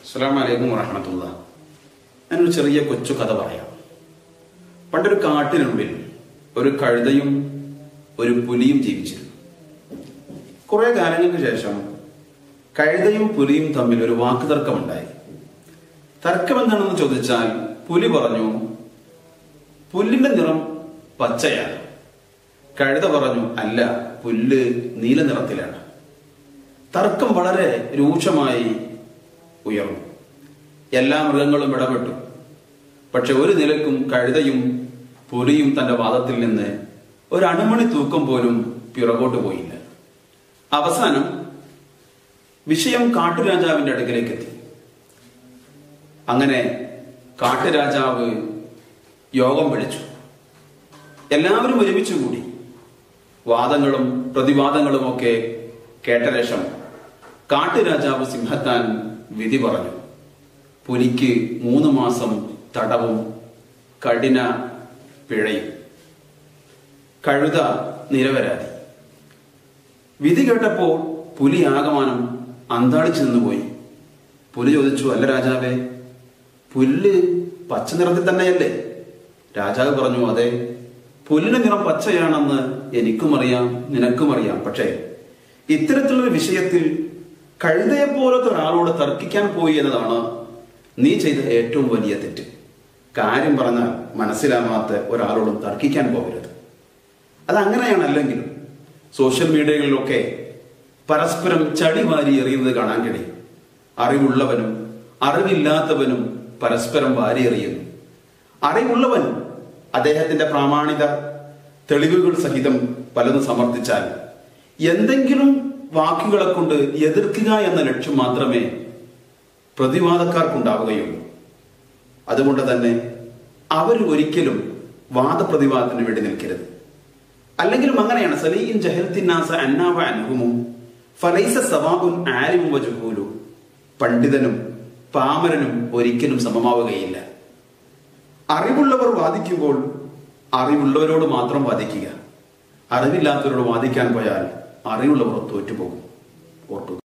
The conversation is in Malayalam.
അസ്സാം വലൈക്കും വറഹമത്തുള്ള ഞാനൊരു ചെറിയ കൊച്ചു കഥ പറയാം പണ്ടൊരു കാട്ടിനുള്ളിൽ ഒരു കഴുതയും ഒരു പുലിയും ജീവിച്ചിരുന്നു കുറെ കാലങ്ങൾക്ക് ശേഷം കഴുതയും പുലിയും തമ്മിൽ ഒരു വാക്കുതർക്കമുണ്ടായി തർക്കം എന്താണെന്ന് ചോദിച്ചാൽ പുലി പറഞ്ഞു പുല്ലിന്റെ നിറം പച്ചയാണ് കഴുത പറഞ്ഞു അല്ല പുല്ല് നീല നിറത്തിലാണ് തർക്കം വളരെ രൂക്ഷമായി ഉയർന്നു എല്ലാ മൃഗങ്ങളും ഇടപെട്ടു പക്ഷെ ഒരു നിലക്കും കഴുതയും പുലിയും തന്റെ വാദത്തിൽ നിന്ന് ഒരു അണുമണി തൂക്കം പോലും പിറകോട്ട് പോയില്ല അവസാനം വിഷയം കാട്ടുരാജാവിന്റെ അടുക്കലേക്ക് എത്തി അങ്ങനെ കാട്ടുരാജാവ് യോഗം വിളിച്ചു എല്ലാവരും ഒരുമിച്ച് കൂടി വാദങ്ങളും പ്രതിവാദങ്ങളും ഒക്കെ കേട്ട ശേഷം കാട്ടുരാജാവ് സിംഹത്താൻ വിധി പറഞ്ഞു പുലിക്ക് മൂന്ന് മാസം തടവും കഠിന പിഴയും കഴുത നിരപരാധി വിധി കേട്ടപ്പോൾ പുലി ആകമാനം അന്താളിച്ചു നിന്നുപോയി പുലി ചോദിച്ചു അല്ല രാജാവേ പുല്ല് പച്ച നിറത്തിൽ തന്നെയല്ലേ രാജാവ് പറഞ്ഞു അതെ പുല്ലിന്റെ നിറം പച്ചയാണെന്ന് എനിക്കും അറിയാം നിനക്കും അറിയാം പക്ഷേ ഇത്തരത്തിലൊരു വിഷയത്തിൽ കഴുതയെ പോലത്തെ ഒരാളോട് തർക്കിക്കാൻ പോയി എന്നതാണ് നീ ചെയ്ത ഏറ്റവും വലിയ തെറ്റ് കാര്യം പറഞ്ഞാൽ മനസ്സിലാവാത്ത ഒരാളോടും തർക്കിക്കാൻ പോകരുത് അത് അങ്ങനെയാണ് അല്ലെങ്കിലും സോഷ്യൽ മീഡിയകളിലൊക്കെ പരസ്പരം ചടി വാരി എറിയുന്നത് കാണാൻ കഴിയും അറിവുള്ളവനും അറിവില്ലാത്തവനും പരസ്പരം വാരി എറിയുന്നു അറിവുള്ളവൻ അദ്ദേഹത്തിന്റെ പ്രാമാണിക തെളിവുകൾ സഹിതം പലതും സമർത്ഥിച്ചാൽ എന്തെങ്കിലും വാക്കുകളെ കൊണ്ട് എതിർക്കുക എന്ന ലക്ഷ്യം മാത്രമേ പ്രതിവാദക്കാർക്കുണ്ടാവുകയുള്ളൂ അതുകൊണ്ട് തന്നെ അവർ ഒരിക്കലും വാദപ്രതിവാദത്തിന് വേണ്ടി നിൽക്കരുത് അല്ലെങ്കിലും അങ്ങനെയാണ് സലീൻ ജഹൽത്തിന്നാസ അന്നാവ അനുഹുമും ഫലൈസ സവാബുൻ ആലിമും വജുഹൂലു പണ്ഡിതനും പാമരനും ഒരിക്കലും സമമാവുകയില്ല അറിവുള്ളവർ വാദിക്കുമ്പോൾ അറിവുള്ളവരോട് മാത്രം വാദിക്കുക അറിവില്ലാത്തവരോട് വാദിക്കാൻ പോയാൽ അറിവുള്ളവർ തോറ്റുപോകും ഓർത്തു